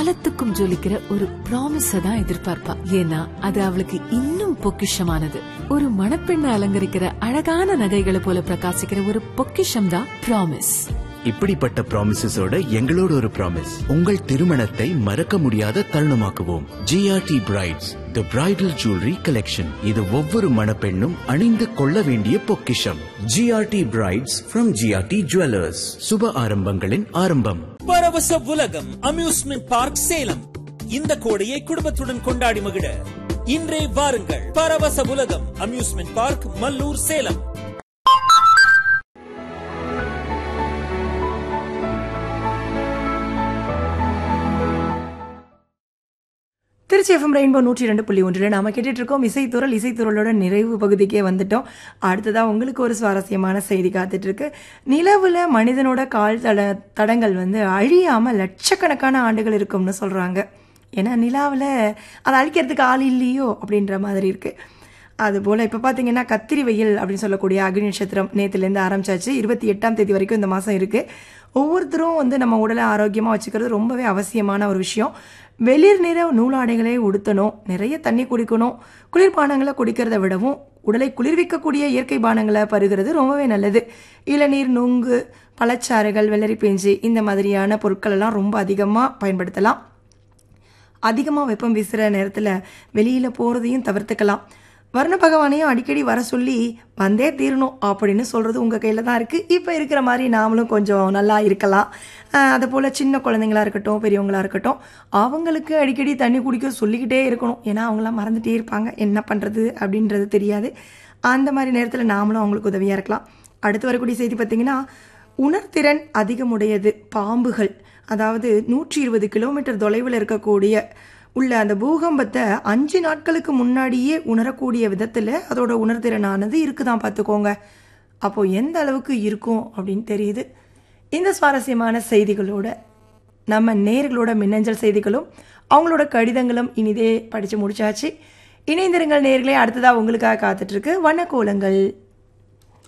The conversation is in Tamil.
காலத்துக்கும் ஜொலிக்கிற ஒரு ப்ராமிஸ தான் எதிர்பார்ப்பா ஏன்னா அது அவளுக்கு இன்னும் பொக்கிஷமானது ஒரு மணப்பெண்ணை அலங்கரிக்கிற அழகான நகைகளை போல பிரகாசிக்கிற ஒரு பொக்கிஷம் தான் ப்ராமிஸ் இப்படிப்பட்ட ப்ராமிசஸோட எங்களோட ஒரு ப்ராமிஸ் உங்கள் திருமணத்தை மறக்க முடியாத தருணமாக்குவோம் GRT brides the bridal jewellery collection இது ஒவ்வொரு மணப்பெண்ணும் அணிந்து கொள்ள வேண்டிய பொக்கிஷம் GRT brides from GRT jewellers சுப ஆரம்பங்களின் ஆரம்பம் பரவச உலகம் அம்யூஸ்மெண்ட் பார்க் சேலம் இந்த கோடையை குடும்பத்துடன் கொண்டாடி மகிழ இன்றே வாருங்கள் பரவச உலகம் amusement park Mallur Salem Tiruchi FM rainbow நூற்றி ரெண்டு புள்ளி ஒன்றில் நாம கேட்டுட்டு இருக்கோம் இசைத்துறல் இசைத்துறலோட நிறைவு பகுதிக்கே வந்துட்டோம் அடுத்ததாக உங்களுக்கு ஒரு சுவாரஸ்யமான செய்தி காத்துட்டு இருக்கு நிலவில் மனிதனோட கால் தட தடங்கள் வந்து அழியாமல் லட்சக்கணக்கான ஆண்டுகள் இருக்கும்னு சொல்கிறாங்க ஏன்னா நிலாவில் அதை அழிக்கிறதுக்கு ஆள் இல்லையோ அப்படின்ற மாதிரி இருக்குது அதுபோல் இப்போ பார்த்தீங்கன்னா கத்திரி வெயில் அப்படின்னு சொல்லக்கூடிய அக்னி நட்சத்திரம் நேற்றுலேருந்து ஆரம்பிச்சாச்சு இருபத்தி எட்டாம் தேதி வரைக்கும் இந்த மாதம் இருக்குது ஒவ்வொருத்தரும் வந்து நம்ம உடலை ஆரோக்கியமாக வச்சுக்கிறது ரொம்பவே அவசியமான ஒரு விஷயம் வெளிர் நிற நூலாடைகளே உடுத்தணும் நிறைய தண்ணி குடிக்கணும் குளிர்பானங்களை குடிக்கிறத விடவும் உடலை குளிர்விக்கக்கூடிய இயற்கை பானங்களை பருகிறது ரொம்பவே நல்லது இளநீர் நுங்கு பழச்சாறுகள் வெள்ளரி பேஞ்சு இந்த மாதிரியான பொருட்கள் எல்லாம் ரொம்ப அதிகமாக பயன்படுத்தலாம் அதிகமாக வெப்பம் வீசுகிற நேரத்தில் வெளியில் போகிறதையும் தவிர்த்துக்கலாம் வர்ண பகவானையும் அடிக்கடி வர சொல்லி வந்தே தீரணும் அப்படின்னு சொல்கிறது உங்கள் கையில் தான் இருக்குது இப்போ இருக்கிற மாதிரி நாமளும் கொஞ்சம் நல்லா இருக்கலாம் அதை போல் சின்ன குழந்தைங்களா இருக்கட்டும் பெரியவங்களா இருக்கட்டும் அவங்களுக்கு அடிக்கடி தண்ணி குடிக்க சொல்லிக்கிட்டே இருக்கணும் ஏன்னா அவங்களாம் மறந்துட்டே இருப்பாங்க என்ன பண்ணுறது அப்படின்றது தெரியாது அந்த மாதிரி நேரத்தில் நாமளும் அவங்களுக்கு உதவியாக இருக்கலாம் அடுத்து வரக்கூடிய செய்தி பார்த்திங்கன்னா உணர்திறன் அதிகமுடையது பாம்புகள் அதாவது நூற்றி இருபது கிலோமீட்டர் தொலைவில் இருக்கக்கூடிய உள்ள அந்த பூகம்பத்தை அஞ்சு நாட்களுக்கு முன்னாடியே உணரக்கூடிய விதத்தில் அதோட உணர்திறனானது இருக்குதான் பார்த்துக்கோங்க அப்போது எந்த அளவுக்கு இருக்கும் அப்படின்னு தெரியுது இந்த சுவாரஸ்யமான செய்திகளோட நம்ம நேர்களோட மின்னஞ்சல் செய்திகளும் அவங்களோட கடிதங்களும் இனிதே படித்து முடிச்சாச்சு இணைந்திருங்கள் நேர்களே அடுத்ததாக உங்களுக்காக காத்துட்ருக்கு வண்ணக்கோலங்கள்